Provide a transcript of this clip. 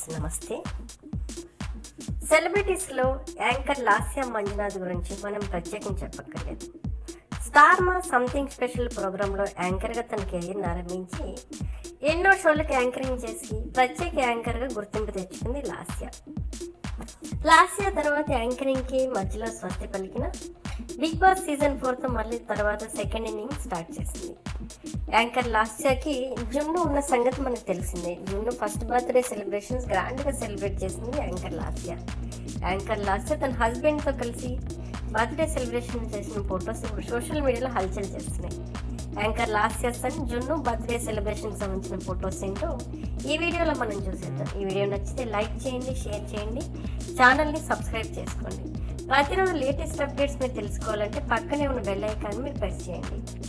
viewers నమస్తే సెలబ్రిటీస్లో anchor Lasya Manjunath గురించి మనం ప్రత్యేకం చెప్పక్కర్లేదు స్టార్ మా సంథింగ్ స్పెషల్ ప్రోగ్రాంలో యాంకర్గా తన కెరీర్ని ఆరంభించి ఎన్నో షోలకు యాంకరింగ్ చేసి ప్రత్యేక యాంకర్గా గుర్తింపు తెచ్చుకుంది లాస్య లాస్య తర్వాత యాంకరింగ్కి మధ్యలో స్వస్తి పలికిన బిగ్ బాస్ సీజన్ ఫోర్తో మళ్ళీ తర్వాత సెకండ్ ఇన్నింగ్ స్టార్ట్ చేసింది యాంకర్ లాస్యాకి జున్ను ఉన్న సంగతి మనకు తెలిసిందే జున్ను ఫస్ట్ బర్త్డే సెలబ్రేషన్స్ గ్రాండ్గా సెలబ్రేట్ చేసింది యాంకర్ లాస్య యాంకర్ లాస్య తన హస్బెండ్తో కలిసి బర్త్డే సెలబ్రేషన్ చేసిన ఫొటోస్ ఇప్పుడు సోషల్ మీడియాలో హల్చల్ చేస్తున్నాయి anchor Lasya son Junnu birthday celebration సంబంధించిన ఫొటోస్ ఏంటో ఈ వీడియోలో మనం చూసేద్దాం ఈ వీడియో నచ్చితే లైక్ చేయండి షేర్ చేయండి ఛానల్ని సబ్స్క్రైబ్ చేసుకోండి ప్రతిరోజు లేటెస్ట్ అప్డేట్స్ మీరు తెలుసుకోవాలంటే పక్కనే ఉన్న బెల్ ఐకాన్ మీరు ప్రెస్ చేయండి